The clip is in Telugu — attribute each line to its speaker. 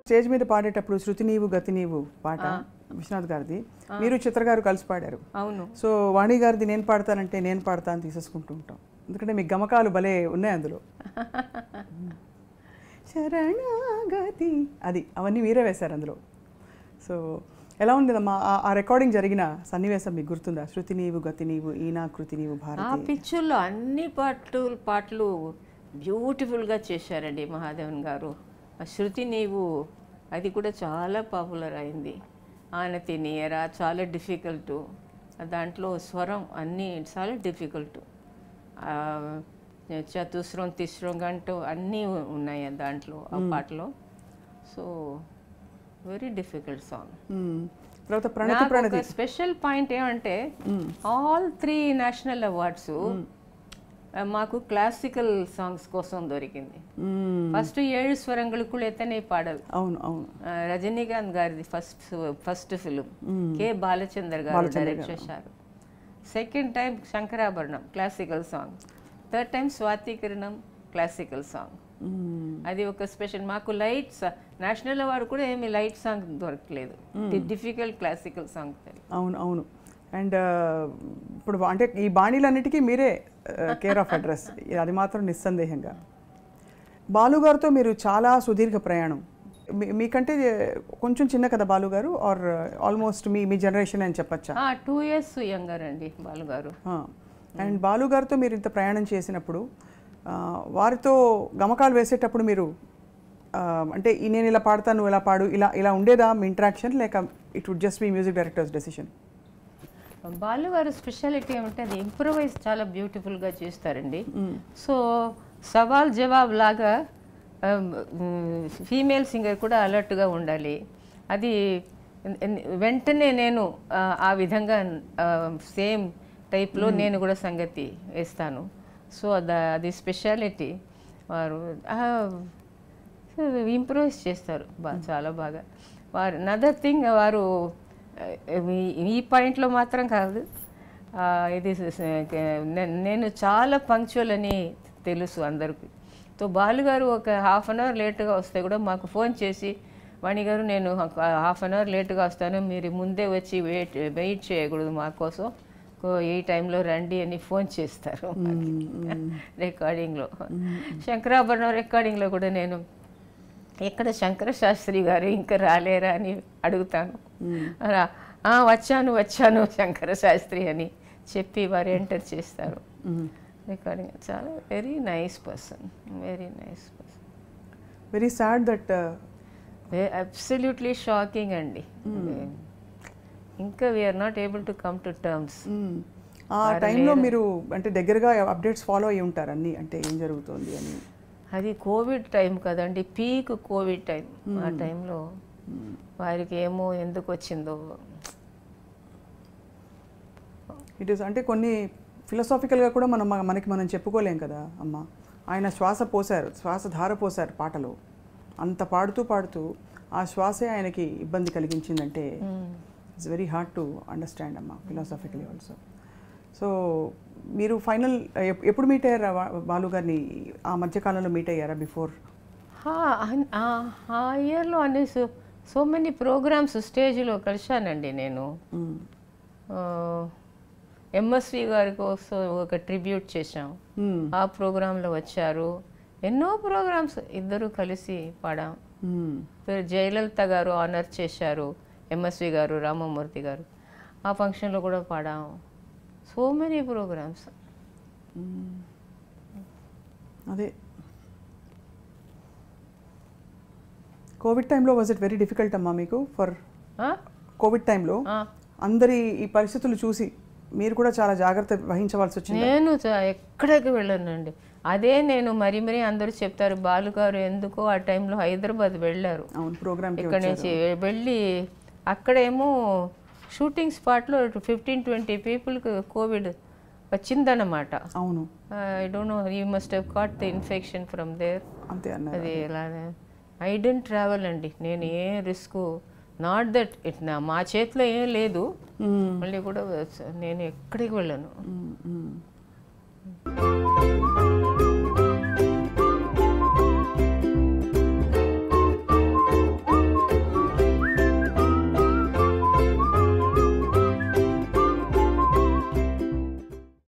Speaker 1: స్టేజ్ మీద పాడేటప్పుడు శృతి నీవు గతి నీవు పాట విశ్వనాథ్ గారిది మీరు చిత్ర గారు కలిసి పాడారు
Speaker 2: అవును
Speaker 1: సో వాణి గారిది నేను పాడతానంటే నేను పాడతాను తీసేసుకుంటూ ఉంటాం ఎందుకంటే మీ గమకాలు భలే ఉన్నాయి అందులో శరణాగతి అది అవన్నీ మీరే వేశారు అందులో సో ఎలా ఉండేదమ్మా ఆ- ఆ రికార్డింగ్ జరిగిన సన్నివేశం మీకు గుర్తుందా శృతి నీవు గతి నీవు ఈనా కృతి నీవు
Speaker 2: ఆ
Speaker 1: భారతి
Speaker 2: పిక్చర్లో అన్ని పాటలు పాటలు బ్యూటిఫుల్గా చేశారండి మహాదేవన్ గారు ఆ శృతి నీవు అది కూడా చాలా పాపులర్ అయింది ఆనతి నీయరా చాలా డిఫికల్ట్ దాంట్లో స్వరం అన్నీ చాలా డిఫికల్ట్ చతుస్రం తిస్రం గంట అన్నీ ఉన్నాయి దాంట్లో ఆ పాటలో so very difficult song
Speaker 1: hmm. తర్వాత ప్రణతి
Speaker 2: నాకు
Speaker 1: ప్రణతి
Speaker 2: ఒక స్పెషల్ పాయింట్ ఏమంటే ఆల్ త్రీ నేషనల్ అవార్డ్స్ మాకు క్లాసికల్ సాంగ్స్ కోసం దొరికింది
Speaker 1: మ్మ్.
Speaker 2: ఫస్ట్ ఏడు స్వరంగులు ఎత్తనే పాడలు
Speaker 1: అవును అవును
Speaker 2: ఆ, రజనీకాంత్ గారిది first first film K Balachander గారు డైరెక్ట్ చేశారు second time Sankarabharanam classical song third time Swathi Kiranam classical song
Speaker 1: hmm.
Speaker 2: అది ఒక స్పెషల్ మాకు లైట్ నేషనల్ అవార్డు కూడా ఏమి లైట్ సాంగ్ దొరకలేదు డిఫికల్ట్ క్లాసికల్ సాంగ్
Speaker 1: అవును అవును అండ్ ఇప్పుడు అంటే ఈ బాణీలన్నిటికీ మీరే కేర్ ఆఫ్ అడ్రస్ అది మాత్రం నిస్సందేహంగా బాలు గారితో మీరు చాలా సుదీర్ఘ ప్రయాణం మీ- మీకంటే కొంచెం చిన్న కదా బాలు గారు ఆర్ ఆల్మోస్ట్ మీ మీ జనరేషన్ అని చెప్పచ్చా
Speaker 2: టూ ఇయర్స్ యంగర్ అండి బాలుగారు
Speaker 1: అండ్ బాలు గారితో మీరు ఇంత ప్రయాణం చేసినప్పుడు ఆ, వారితో గమకాలు వేసేటప్పుడు మీరు ఆ, అంటే ఈ నేను ఇలా పాడతాను నువ్వు ఇలా పాడు ఇలా ఇలా ఉండేదా మీ ఇంటరాక్షన్ లేక ఇట్ వుడ్ జస్ట్ మీ మ్యూజిక్ డైరెక్టర్స్ డెసిషన్
Speaker 2: బాలు గారు స్పెషాలిటీ ఏమంటే అది ఇంప్రవైజ్ చాలా బ్యూటిఫుల్గా చేస్తారండి సో సవాల్ జవాబ్ లాగా ఫీమేల్ సింగర్ కూడా అలర్ట్గా ఉండాలి అది ఎన్- ఎన్- వెంటనే నేను ఆ, ఆ విధంగా సేమ్ టైప్లో నేను కూడా సంగతి వేస్తాను సో అద అది స్పెషాలిటీ వారు ఇంప్రూవైజ్ చేస్తారు బా చాలా బాగా వారు నదర్ థింగ్ వారు ఆ, ఈ- ఈ పాయింట్లో మాత్రం కాదు ఆ, ఇది స- నే- నేను చాలా పంక్చువల్ అని తెలుసు అందరికీ సో బాలుగారు ఒక హాఫ్ అన్ అవర్ లేట్గా వస్తే కూడా మాకు ఫోన్ చేసి వాణి గారు నేను హాఫ్ అన్ అవర్ లేట్గా వస్తాను మీరు ముందే వచ్చి వెయిట్ వెయిట్ చేయకూడదు మా కోసం కో- ఈ టైంలో రండి అని ఫోన్ చేస్తారు రికార్డింగ్లో శంకరాభరణం రికార్డింగ్లో కూడా నేను ఎక్కడ శంకర శాస్త్రి గారు ఇంకా రాలేరా అని అడుగుతాను అలా, "ఆ, వచ్చాను వచ్చాను శంకర శాస్త్రి అని చెప్పి వారు ఎంటర్ చేస్తారు రికార్డింగ్ చాలా very nice person very nice person
Speaker 1: very sad that
Speaker 2: absolutely shocking అండి ఇంకా we're not able to come to terms
Speaker 1: ఆ టైంలో మీరు అంటే దగ్గరగా అప్డేట్స్ ఫాలో అయ్యి ఉంటారు అన్ని అంటే ఏం జరుగుతుంది అని
Speaker 2: అది కోవిడ్ టైం కదండి పీక్ కోవిడ్ టైం ఆ టైంలో వారికి ఏమో ఎందుకు వచ్చిందో
Speaker 1: ఇట్ ఈస్ అంటే కొన్ని ఫిలసాఫికల్గా కూడా మనం మనకి మనం చెప్పుకోలేం కదా అమ్మ ఆయన శ్వాస పోశారు శ్వాస ధార పోశారు పాటలో అంత పాడుతూ పాడుతూ ఆ శ్వాసే ఆయనకి ఇబ్బంది కలిగించిందంటే it's very hard to understand అమ్మ ఫిలాసాఫికలీ ఆల్సో సో మీరు ఫైనల్ ఎప్పుడు మీట్ అయ్యారా వా- బాలు గారిని ఆ మధ్యకాలంలో మీట్ అయ్యారా బిఫోర్
Speaker 2: హా, అన్- ఆ ఆ ఇయర్లో అన్ని సో సో మెనీ ప్రోగ్రామ్స్ స్టేజ్లో కలిశానండి నేను ఎంఎస్వి గారి కోసం ఒక ట్రిబ్యూట్ చేశాం ఆ ప్రోగ్రాంలో వచ్చారు ఎన్నో ప్రోగ్రామ్స్ ఇద్దరు కలిసి పాడాం పేరు జయలలిత గారు ఆనర్ చేశారు ఎంఎస్వి గారు రామమూర్తి గారు ఆ ఫంక్షన్లో కూడా పాడాం సో మెనీ ప్రోగ్రామ్స్
Speaker 1: అదే కోవిడ్ టైంలో వాజ్ ఇట్ వెరీ డిఫికల్ట్ అమ్మా మీకు ఫర్ కోవిడ్ టైంలో అందరి ఈ పరిస్థితులు చూసి మీరు కూడా చాలా జాగ్రత్త వహించవలసి వచ్చింది
Speaker 2: నేను చ- ఎక్కడికి వెళ్ళానండి అదే నేను మరి మరీ అందరూ చెప్తారు బాలు గారు ఎందుకో ఆ టైంలో హైదరాబాద్ వెళ్ళారు
Speaker 1: అవును ప్రోగ్రామ్కి
Speaker 2: ఇక్కడ నుంచి వెళ్ళి అక్కడేమో షూటింగ్ స్పాట్లో ఫిఫ్టీన్ ట్వంటీ పీపుల్కి కోవిడ్ వచ్చిందన్నమాట
Speaker 1: అవును
Speaker 2: I don't know you must have caught the infection from there
Speaker 1: అంతే అన్నారు
Speaker 2: అది ఎలానే ఐ డెంట్ ట్రావెల్ అండి నేను a risk not that it నా మా చేతిలో ఏం లేదు మళ్ళీ కూడా నేను ఎక్కడికి వెళ్ళను
Speaker 1: మ్మ్, మ్మ్.